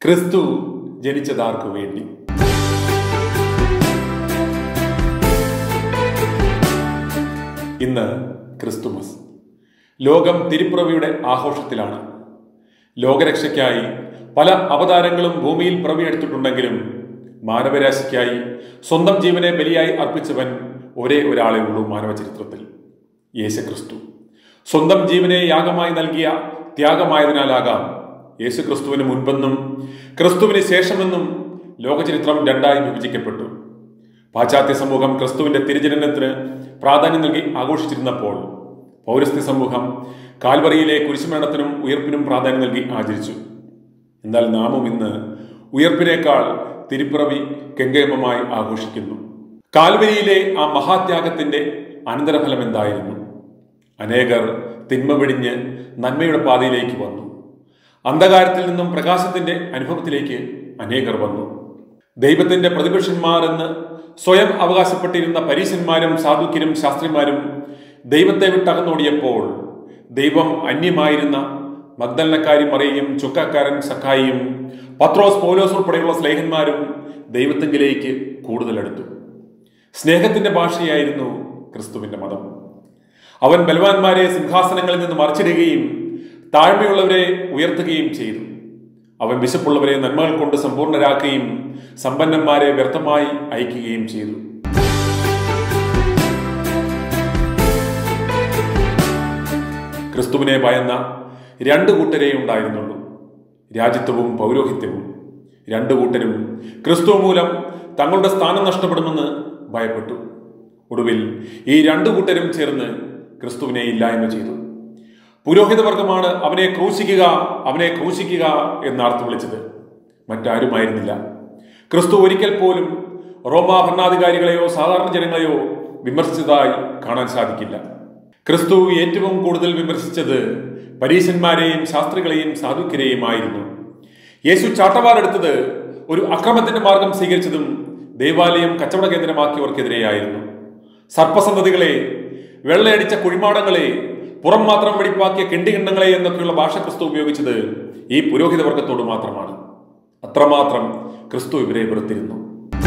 ക്രിസ്തു ജനിച്ചതാർക്കു വേണ്ടി ഇന്ന് ക്രിസ്തുമസ് ലോകം തിരുപ്പിറവിയുടെ ആഘോഷത്തിലാണ് ലോകരക്ഷയ്ക്കായി പല അവതാരങ്ങളും ഭൂമിയിൽ പിറവിയെടുത്തിട്ടുണ്ടെങ്കിലും മാനവരാശിക്കായി സ്വന്തം ജീവനെ ബലിയായി അർപ്പിച്ചവൻ ഒരേ ഒരാളെ ഉള്ളൂ മാനവ ചരിത്രത്തിൽ യേശുക്രിസ്തു സ്വന്തം ജീവനെ യാഗമായി നൽകിയ ത്യാഗമായതിനാലാകാം യേശുക്രിസ്തുവിന് മുൻപെന്നും ക്രിസ്തുവിന് ശേഷമെന്നും ലോകചരിത്രം രണ്ടായി വിഭജിക്കപ്പെട്ടു പാശ്ചാത്യ സമൂഹം ക്രിസ്തുവിന്റെ തിരുജനനത്തിന് പ്രാധാന്യം നൽകി ആഘോഷിച്ചിരുന്നപ്പോൾ പൗരസ്ത്യ സമൂഹം കാൽവറിയിലെ കുരിശുമരണത്തിനും ഉയർപ്പിനും പ്രാധാന്യം നൽകി ആചരിച്ചു എന്നാൽ നാമും ഇന്ന് ഉയർപ്പിനേക്കാൾ തിരുപ്പിറവി കെങ്കേമമായി ആഘോഷിക്കുന്നു കാൽവരിയിലെ ആ മഹാത്യാഗത്തിന്റെ അനന്തരഫലം എന്തായിരുന്നു അനേകർ തിന്മ വെടിഞ്ഞ് നന്മയുടെ പാതയിലേക്ക് വന്നു അന്ധകാരത്തിൽ നിന്നും പ്രകാശത്തിന്റെ അനുഭവത്തിലേക്ക് അനേകർ വന്നു ദൈവത്തിന്റെ പ്രതിപുരുഷന്മാർ എന്ന് സ്വയം അവകാശപ്പെട്ടിരുന്ന പരീശന്മാരും സാധുക്യരും ശാസ്ത്രിമാരും ദൈവത്തെ വിട്ടകന്നോടിയപ്പോൾ ദൈവം അന്യമായിരുന്ന മഗ്ദലനക്കാരി മറിയയും ചുക്കാക്കാരൻ സഖായിയും പത്രോസ് പൗലോസ് ഉൾപ്പെടെയുള്ള സ്നേഹന്മാരും ദൈവത്തെങ്കിലേക്ക് കൂടുതൽ അടുത്തു സ്നേഹത്തിന്റെ ഭാഷയായിരുന്നു ക്രിസ്തുവിന്റെ മതം അവൻ ബലവാന്മാരെ സിംഹാസനങ്ങളിൽ നിന്ന് മറിച്ചിടുകയും താഴ്മയുള്ളവരെ ഉയർത്തുകയും ചെയ്തു അവൻ വിശപ്പുള്ളവരെ നന്മകൾ കൊണ്ട് സമ്പൂർണരാക്കുകയും സമ്പന്നന്മാരെ വ്യർത്ഥമായി അയക്കുകയും ചെയ്തു ക്രിസ്തുവിനെ ഭയന്ന രണ്ട് കൂട്ടരേ ഉണ്ടായിരുന്നുള്ളൂ രാജ്യത്വവും പൗരോഹിത്യവും രണ്ടു കൂട്ടരും ക്രിസ്തു മൂലം തങ്ങളുടെ സ്ഥാനം നഷ്ടപ്പെടുമെന്ന് ഭയപ്പെട്ടു ഒടുവിൽ ഈ രണ്ടു കൂട്ടരും ചേർന്ന് ക്രിസ്തുവിനെ ഇല്ലായ്മ ചെയ്തു പുരോഹിതവർഗമാണ് അവനെ ക്രൂശിക്കുക അവനെ ക്രൂശിക്കുക എന്നാർത്ത് വിളിച്ചത് മറ്റാരുമായിരുന്നില്ല ക്രിസ്തു ഒരിക്കൽ പോലും റോമാ ഭരണാധികാരികളെയോ സാധാരണ ജനങ്ങളെയോ വിമർശിച്ചതായി കാണാൻ സാധിക്കില്ല ക്രിസ്തു ഏറ്റവും കൂടുതൽ വിമർശിച്ചത് പരീശന്മാരെയും ശാസ്ത്രികളെയും സാധുക്യരെയും ആയിരുന്നു യേശു ചാട്ടവാറെടുത്തത് ഒരു അക്രമത്തിന്റെ മാർഗം സ്വീകരിച്ചതും ദേവാലയം കച്ചവട കേന്ദ്രമാക്കിയവർക്കെതിരെയായിരുന്നു സർപ്പസന്തതികളെ വെള്ളയടിച്ച കുഴിമാടങ്ങളെ പുറം മാത്രം വെടിപ്പാക്കിയ കെണ്ടികിണ്ണങ്ങളെ എന്നൊക്കെയുള്ള ഭാഷ ക്രിസ്തു ഉപയോഗിച്ചത് ഈ പുരോഹിത വർഗത്തോട് മാത്രമാണ് അത്രമാത്രം ക്രിസ്തു ഇവരെ വെറുത്തിരുന്നു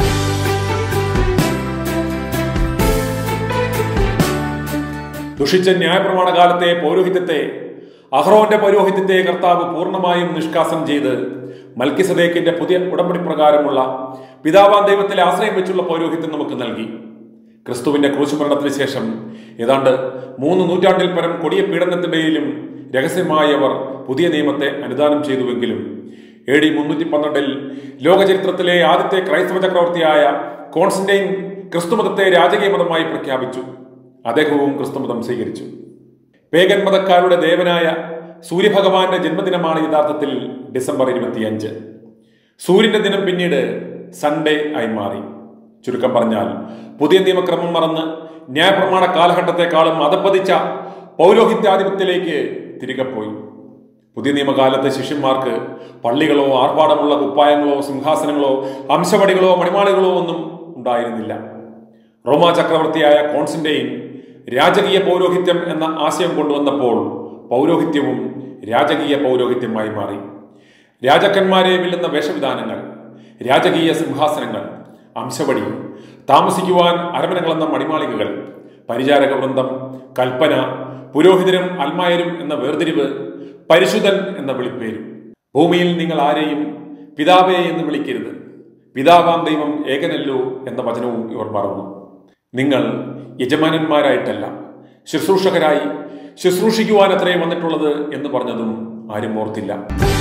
ദുഷിച്ച ന്യായപ്രമാണ കാലത്തെ പൗരോഹിത്യത്തെ അഹ്റോന്റെ പൗരോഹിത്യത്തെ കർത്താവ് പൂർണ്ണമായും നിഷ്കാസം ചെയ്ത് മൽക്കിസദേക്കിന്റെ പുതിയ ഉടമ്പടി പ്രകാരമുള്ള പിതാവാൻ ദൈവത്തിലെ ആശ്രയം വെച്ചുള്ള പൗരോഹിത്യം നമുക്ക് നൽകി ക്രിസ്തുവിന്റെ ക്രൂശുമരണത്തിന് ശേഷം ഏതാണ്ട് മൂന്ന് നൂറ്റാണ്ടിൽ പരം കൊടിയ പീഡനത്തിന്റെയിലും രഹസ്യമായി അവർ പുതിയ നിയമത്തെ അനുദാനം ചെയ്തുവെങ്കിലും എ ഡി മുന്നൂറ്റി പന്ത്രണ്ടിൽ ലോകചരിത്രത്തിലെ ആദ്യത്തെ ക്രൈസ്തവ ചക്രവർത്തിയായ കോൺസ്റ്റന്റൈൻ ക്രിസ്തുമതത്തെ രാജകീയ മതമായി പ്രഖ്യാപിച്ചു അദ്ദേഹവും ക്രിസ്തുമതം സ്വീകരിച്ചു പേഗൻ മതക്കാരുടെ ദേവനായ സൂര്യഭഗവാന്റെ ജന്മദിനമാണ് യഥാർത്ഥത്തിൽ ഡിസംബർ ഇരുപത്തിയഞ്ച് സൂര്യന്റെ ദിനം പിന്നീട് സൺഡേ ആയി മാറി ചുരുക്കം പറഞ്ഞാൽ പുതിയ നിയമക്രമം മറന്ന് ന്യായപ്രമാണ കാലഘട്ടത്തെക്കാളും അതപ്പതിച്ച പൗരോഹിത്യാധിപത്യത്തിലേക്ക് തിരികെ പോയി പുതിയ നിയമകാലത്തെ ശിഷ്യന്മാർക്ക് പള്ളികളോ ആർഭാടമുള്ള കുപ്പായങ്ങളോ സിംഹാസനങ്ങളോ അംശവടികളോ മണിമാളികളോ ഒന്നും ഉണ്ടായിരുന്നില്ല റോമാ ചക്രവർത്തിയായ കോൺസിന്റെയിൻ രാജകീയ പൗരോഹിത്യം എന്ന ആശയം കൊണ്ടുവന്നപ്പോൾ പൗരോഹിത്യവും രാജകീയ പൗരോഹിത്യമായി മാറി രാജാക്കന്മാരെ വെല്ലുന്ന വേഷവിധാനങ്ങൾ രാജകീയ സിംഹാസനങ്ങൾ അംശവടി താമസിക്കുവാൻ അരമനകളെന്ന മണിമാളികകൾ പരിചാരക വൃന്ദം കൽപ്പന പുരോഹിതരും അൽമായരും എന്ന വേർതിരിവ് പരിശുദ്ധൻ എന്ന വിളിപ്പേരും ഭൂമിയിൽ നിങ്ങൾ ആരെയും പിതാവേ എന്ന് വിളിക്കരുത് പിതാവാം ദൈവം ഏകനല്ലോ എന്ന വചനവും ഇവർ മറന്നു നിങ്ങൾ യജമാനന്മാരായിട്ടല്ല ശുശ്രൂഷകരായി ശുശ്രൂഷിക്കുവാൻ അത്രേ വന്നിട്ടുള്ളത് എന്ന് പറഞ്ഞതും ആരും ഓർത്തില്ല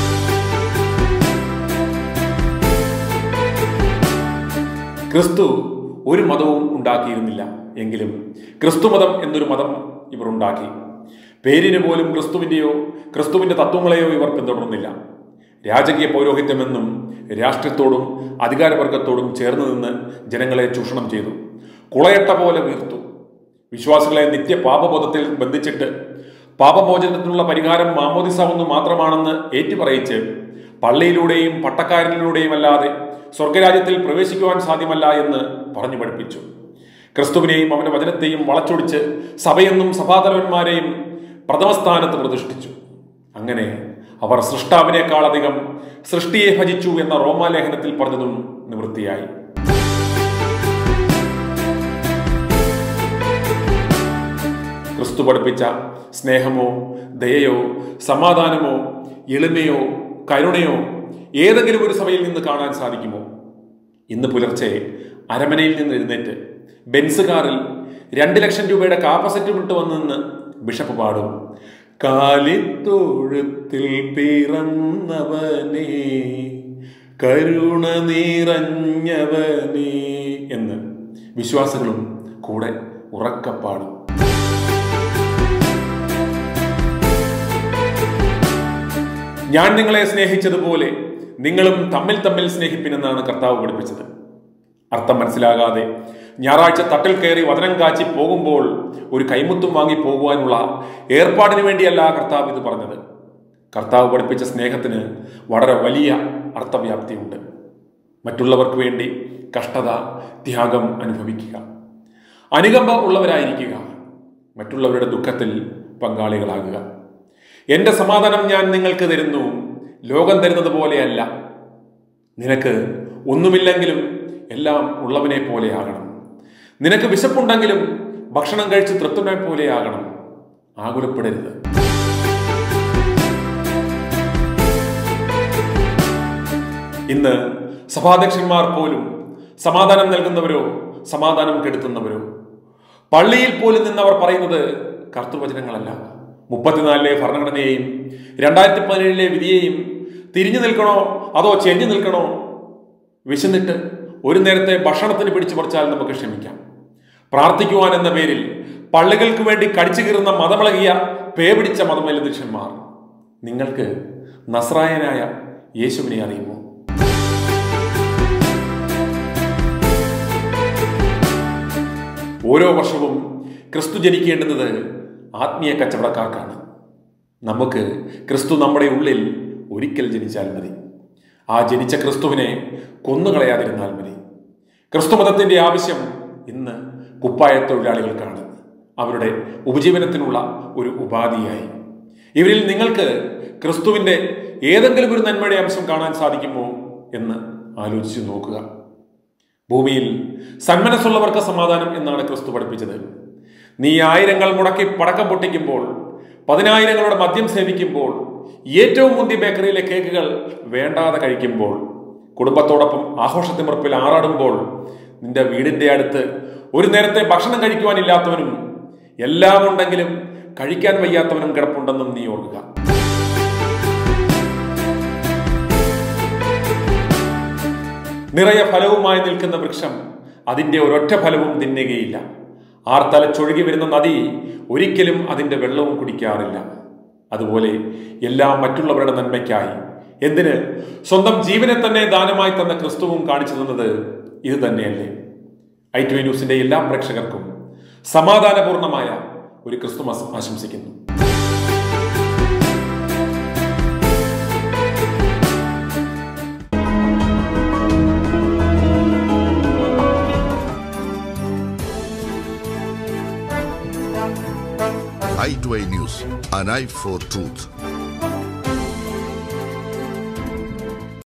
ക്രിസ്തു ഒരു മതവും ഉണ്ടാക്കിയിരുന്നില്ല എങ്കിലും ക്രിസ്തുമതം എന്നൊരു മതം ഇവർ ഉണ്ടാക്കി പേരിന് പോലും ക്രിസ്തുവിൻ്റെയോ ക്രിസ്തുവിൻ്റെ തത്വങ്ങളെയോ ഇവർ പിന്തുടർന്നില്ല രാജകീയ പൗരോഹിത്യമെന്നും രാഷ്ട്രത്തോടും അധികാരവർഗത്തോടും ചേർന്ന് നിന്ന് ജനങ്ങളെ ചൂഷണം ചെയ്തു കുളയട്ട പോലെ വീർത്തു വിശ്വാസികളെ നിത്യ പാപബോധത്തിൽ ബന്ധിച്ചിട്ട് പാപമോചനത്തിനുള്ള പരിഹാരം മാമോദിസ ഒന്ന് മാത്രമാണെന്ന് ഏറ്റുപറയിച്ച് പള്ളിയിലൂടെയും പട്ടക്കാരനിലൂടെയും അല്ലാതെ സ്വർഗരാജ്യത്തിൽ പ്രവേശിക്കുവാൻ സാധ്യമല്ല എന്ന് പറഞ്ഞു പഠിപ്പിച്ചു ക്രിസ്തുവിനെയും അവന്റെ വചനത്തെയും വളച്ചൊടിച്ച് സഭയെന്നും സഭാതലവന്മാരെയും പ്രഥമസ്ഥാനത്ത് പ്രതിഷ്ഠിച്ചു അങ്ങനെ അവർ സൃഷ്ടാവിനേക്കാളധികം സൃഷ്ടിയെ ഭജിച്ചു എന്ന റോമാലേഖനത്തിൽ പറഞ്ഞതും നിവൃത്തിയായി ക്രിസ്തു പഠിപ്പിച്ച സ്നേഹമോ ദയയോ സമാധാനമോ എളിമയോ കരുണയോ ഏതെങ്കിലും ഒരു സഭയിൽ നിന്ന് കാണാൻ സാധിക്കുമോ ഇന്ന് പുലർച്ചെ അരമനയിൽ നിന്ന് എഴുന്നേറ്റ് ബെൻസ് കാറിൽ രണ്ട് ലക്ഷം രൂപയുടെ കാപ്പസെറ്റ് വിട്ട് വന്നെന്ന് ബിഷപ്പ് പാടും കാലിത്തൊഴുത്തിൽ പിറന്നവനേ കരുണ നിറഞ്ഞവനേ എന്ന് വിശ്വാസികളും കൂടെ ഉറക്കപ്പാടും ഞാൻ നിങ്ങളെ സ്നേഹിച്ചതുപോലെ നിങ്ങളും തമ്മിൽ തമ്മിൽ സ്നേഹിപ്പിനെന്നാണ് കർത്താവ് പഠിപ്പിച്ചത് അർത്ഥം മനസ്സിലാകാതെ ഞായറാഴ്ച തട്ടിൽ കയറി വചനം കാച്ചി പോകുമ്പോൾ ഒരു കൈമുത്തും വാങ്ങി പോകുവാനുള്ള ഏർപ്പാടിന് വേണ്ടിയല്ല കർത്താവ് ഇത് പറഞ്ഞത് കർത്താവ് പഠിപ്പിച്ച സ്നേഹത്തിന് വളരെ വലിയ അർത്ഥവ്യാപ്തിയുണ്ട് മറ്റുള്ളവർക്ക് വേണ്ടി കഷ്ടത ത്യാഗം അനുഭവിക്കുക അനുകമ്പ ഉള്ളവരായിരിക്കുക മറ്റുള്ളവരുടെ ദുഃഖത്തിൽ പങ്കാളികളാകുക എന്റെ സമാധാനം ഞാൻ നിങ്ങൾക്ക് തരുന്നു ലോകം തരുന്നത് പോലെയല്ല നിനക്ക് ഒന്നുമില്ലെങ്കിലും എല്ലാം ഉള്ളവനെ പോലെയാകണം നിനക്ക് വിശപ്പുണ്ടെങ്കിലും ഭക്ഷണം കഴിച്ച് തൃപ്തനെ പോലെയാകണം ആകുലപ്പെടരുത് ഇന്ന് സഭാധ്യക്ഷന്മാർ പോലും സമാധാനം നൽകുന്നവരോ സമാധാനം കെടുത്തുന്നവരോ പള്ളിയിൽ പോലും നിന്നവർ പറയുന്നത് കർത്തൃവചനങ്ങളല്ല മുപ്പത്തിനാലിലെ ഭരണഘടനയെയും രണ്ടായിരത്തി പതിനേഴിലെ വിധിയെയും തിരിഞ്ഞു നിൽക്കണോ അതോ ചെരിഞ്ഞു നിൽക്കണോ വിശന്നിട്ട് ഒരു നേരത്തെ ഭക്ഷണത്തിന് പിടിച്ചു പറിച്ചാൽ നമുക്ക് ക്ഷമിക്കാം പ്രാർത്ഥിക്കുവാൻ എന്ന പേരിൽ പള്ളികൾക്ക് വേണ്ടി കടിച്ചു കീറുന്ന മതമിളകിയ പേ പിടിച്ച മതമേലധ്യക്ഷന്മാർ നിങ്ങൾക്ക് നസ്രായനായ യേശുവിനെ അറിയുമോ ഓരോ വർഷവും ക്രിസ്തു ജനിക്കേണ്ടുന്നത് ആത്മീയ കച്ചവടക്കാർക്കാണ് നമുക്ക് ക്രിസ്തു നമ്മുടെ ഉള്ളിൽ ഒരിക്കൽ ജനിച്ചാൽ മതി ആ ജനിച്ച ക്രിസ്തുവിനെ കൊന്നുകളയാതിരുന്നാൽ മതി ക്രിസ്തു മതത്തിന്റെ ആവശ്യം ഇന്ന് കുപ്പായ തൊഴിലാളികൾക്കാണ് അവരുടെ ഉപജീവനത്തിനുള്ള ഒരു ഉപാധിയായി ഇവരിൽ നിങ്ങൾക്ക് ക്രിസ്തുവിന്റെ ഏതെങ്കിലും ഒരു നന്മയുടെ അംശം കാണാൻ സാധിക്കുമോ എന്ന് ആലോചിച്ചു നോക്കുക ഭൂമിയിൽ സന്മനസ്സുള്ളവർക്ക് സമാധാനം എന്നാണ് ക്രിസ്തു പഠിപ്പിച്ചത് നീ ആയിരങ്ങൾ മുടക്കി പടക്കം പൊട്ടിക്കുമ്പോൾ പതിനായിരങ്ങളുടെ മദ്യം സേവിക്കുമ്പോൾ ഏറ്റവും മുന്തിയ ബേക്കറിയിലെ കേക്കുകൾ വേണ്ടാതെ കഴിക്കുമ്പോൾ കുടുംബത്തോടൊപ്പം ആഘോഷത്തിമുറപ്പിൽ ആറാടുമ്പോൾ നിന്റെ വീടിന്റെ അടുത്ത് ഒരു നേരത്തെ ഭക്ഷണം കഴിക്കുവാനില്ലാത്തവനും എല്ലാം ഉണ്ടെങ്കിലും കഴിക്കാൻ വയ്യാത്തവനും കിടപ്പുണ്ടെന്നും നീ ഓർക്കുക നിറയെ ഫലവുമായി നിൽക്കുന്ന വൃക്ഷം അതിന്റെ ഒരൊറ്റ ഫലവും തിന്നുകയില്ല ആർത്തലച്ചൊഴുകി വരുന്ന നദി ഒരിക്കലും അതിന്റെ വെള്ളവും കുടിക്കാറില്ല അതുപോലെ എല്ലാം മറ്റുള്ളവരുടെ നന്മയ്ക്കായി എന്തിന് സ്വന്തം ജീവനെ തന്നെ ദാനമായി തന്ന ക്രിസ്തുവും കാണിച്ചു തന്നത് ഇത് തന്നെയല്ലേ ഐ ടി ന്യൂസിന്റെ എല്ലാ പ്രേക്ഷകർക്കും സമാധാനപൂർണമായ ഒരു ക്രിസ്തുമസ് ആശംസിക്കുന്നു i2i News, an eye for truth.